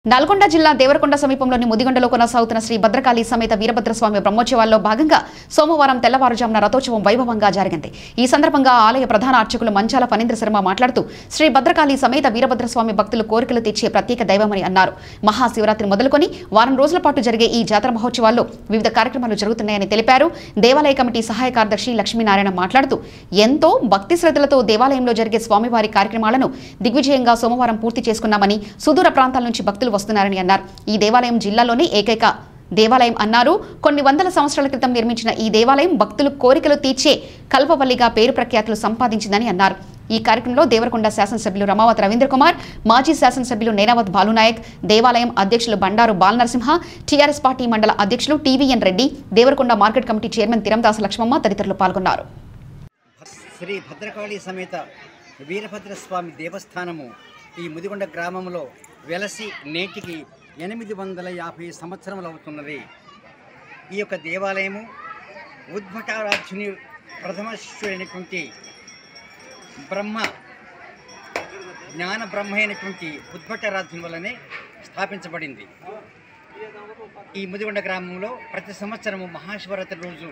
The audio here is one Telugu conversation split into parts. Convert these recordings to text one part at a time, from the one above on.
నల్గొండ జిల్లా దేవరకొండ సమీపంలోని ముదిగొండలో కొనసాగుతున్న శ్రీ భద్రకాళి సమేత వీరభద్రస్వామి బ్రహ్మోత్సవాల్లో భాగంగా సోమవారం తెల్లవారుజామున రథోత్సవం వైభవంగా జరిగింది ఈ సందర్భంగా ఆలయ ప్రధాన అర్చకులు మంచాల ఫణీంద్ర శర్మ మాట్లాడుతూ శ్రీ భద్రకాళి సమేత వీరభద్రస్వామి భక్తులు కోరికలు తీర్చే ప్రత్యేక దైవమని అన్నారు మహాశివరాత్రి మొదలుకొని వారం రోజుల పాటు జరిగే ఈ జాతర మహోత్సవాల్లో వివిధ కార్యక్రమాలు జరుగుతున్నాయని తెలిపారు దేవాలయ కమిటీ సహాయ కార్యదర్శి లక్ష్మీనారాయణ మాట్లాడుతూ ఎంతో భక్తి శ్రద్ధలతో దేవాలయంలో జరిగే స్వామివారి కార్యక్రమాలను దిగ్విజయంగా సోమవారం పూర్తి చేసుకున్నామని సుదూర ప్రాంతాల నుంచి భక్తులు వస్తున్నారని అన్నారు ఈ దేవాలయం జిల్లాలోని ఏకైక దేవాలయం అన్నారు కొన్ని వందల సంవత్సరాల క్రితం నిర్మించిన ఈ దేవాలయం భక్తులు కోరికలు తీర్చే కల్పవల్లిగా పేరు ప్రఖ్యాతులు సంపాదించిందని అన్నారు ఈ కార్యక్రమంలో దేవరకొండ శాసనసభ్యులు రమావత్ రవీంద్ర కుమార్ మాజీ శాసనసభ్యులు నేనావత్ బాలునాయక్ దేవాలయం అధ్యక్షులు బండారు బాలనరసింహ టీఆర్ఎస్ పార్టీ మండల అధ్యక్షులు TVN Reddy Devarakonda market committee chairman Thirandasa Lakshmamma తదితరులు పాల్గొన్నారు శ్రీ భద్రకాళి సమేత వీరభద్రస్వామి దేవస్థానము ఈ ముదిగొండ గ్రామంలో వెలసి నేటికి ఎనిమిది వందల యాభై సంవత్సరములు అవుతున్నది ఈ యొక్క దేవాలయము ఉద్భటారాధ్యుని ప్రథమ శిష్యుడైనటువంటి బ్రహ్మ జ్ఞాన బ్రహ్మ అయినటువంటి ఉద్భటారాధ్యుని వల్లనే స్థాపించబడింది ఈ ముదిగొండ గ్రామంలో ప్రతి సంవత్సరము మహాశివరాత్రి రోజు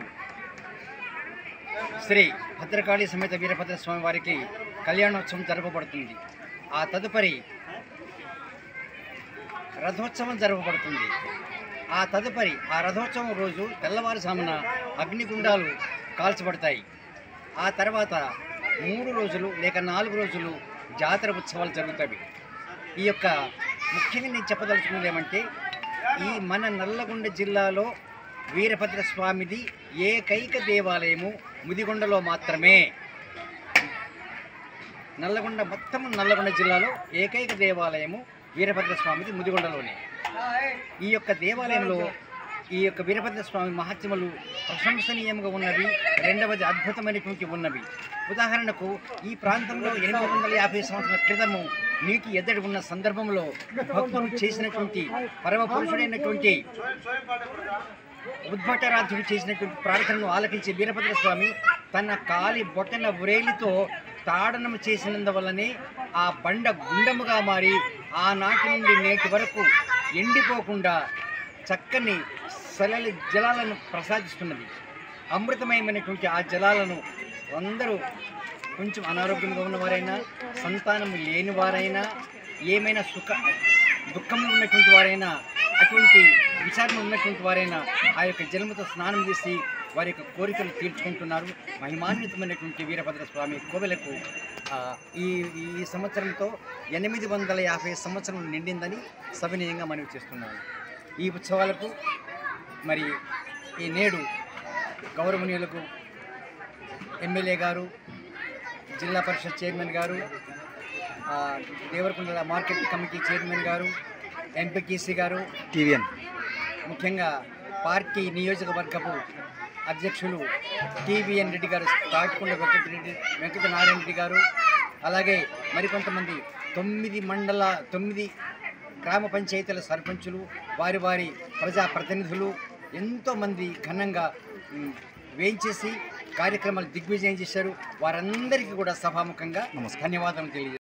శ్రీ భద్రకాళి సమేత వీరభద్ర స్వామి వారికి కళ్యాణోత్సవం జరపబడుతుంది ఆ తదుపరి రథోత్సవం జరపబడుతుంది ఆ తదుపరి ఆ రథోత్సవం రోజు తెల్లవారుజామున అగ్నిగుండాలు కాల్చబడతాయి ఆ తర్వాత మూడు రోజులు లేక నాలుగు రోజులు జాతర ఉత్సవాలు జరుగుతాయి ఈ యొక్క ముఖ్యంగా నేను చెప్పదలుచుకున్నది ఏమంటే ఈ మన నల్లగొండ జిల్లాలో వీరభద్ర స్వామిది ఏకైక దేవాలయము ముదిగొండలో మాత్రమే నల్లగొండ మొత్తం నల్లగొండ జిల్లాలో ఏకైక దేవాలయము వీరభద్ర స్వామిది ముదిగొండలోనే ఈ యొక్క దేవాలయంలో ఈ యొక్క వీరభద్ర స్వామి మహాత్యములు ప్రశంసనీయంగా ఉన్నవి రెండవది అద్భుతమైనటువంటి ఉన్నవి ఉదాహరణకు ఈ ప్రాంతంలో ఎనిమిది వందల యాభై సంవత్సరాల క్రితము నీటి ఎద్దడి ఉన్న సందర్భంలో భక్తులు చేసినటువంటి పరమ పురుషుడైనటువంటి ఉద్భటరాజుడు చేసినటువంటి ప్రార్థనను ఆలకించే వీరభద్ర స్వామి తన కాలి బొట్టన వ్రేలితో తాడనం చేసినందువల్లనే ఆ బండ గుండముగా మారి ఆనాటి నుండి నేటి వరకు ఎండిపోకుండా చక్కని సలలి జలాలను ప్రసాదిస్తున్నది అమృతమయమైనటువంటి ఆ జలాలను అందరూ కొంచెం అనారోగ్యంగా ఉన్నవారైనా సంతానం లేని వారైనా ఏమైనా సుఖ దుఃఖంలో ఉన్నటువంటి వారైనా అటువంటి విచారణ ఉన్నటువంటి వారైనా ఆ యొక్క జలముతో స్నానం చేసి వారి యొక్క కోరికలు తీర్చుకుంటున్నారు మహిమాన్వితమైనటువంటి వీరభద్ర స్వామి కోవెలకు ఆ, ఈ ఈ సంవత్సరంతో ఎనిమిది వందల యాభై సంవత్సరం నిండిందని సవినయంగా మనవి చేస్తున్నాను ఈ ఉత్సవాలకు మరి ఈ నేడు గౌరవనీయులకు ఎమ్మెల్యే గారు జిల్లా పరిషత్ చైర్మన్ గారు ఆ, దేవరకొండ మార్కెట్ కమిటీ చైర్మన్ గారు ఎంపీటీసీ గారు టీవీఎన్ ముఖ్యంగా పార్టీ నియోజకవర్గపు అధ్యక్షులు టీవీఎన్ రెడ్డి గారు తాటికొండ వెంకట రెడ్డి వెంకట నారాయణ రెడ్డి గారు అలాగే మరికొంతమంది తొమ్మిది మండల తొమ్మిది గ్రామ పంచాయతీల సర్పంచులు వారి వారి ప్రజాప్రతినిధులు ఎంతోమంది ఘనంగా ఉమ్, వేయించేసి కార్యక్రమాలు దిగ్విజయం చేశారు వారందరికీ కూడా సభాముఖంగా ధన్యవాదాలు తెలియజేస్తారు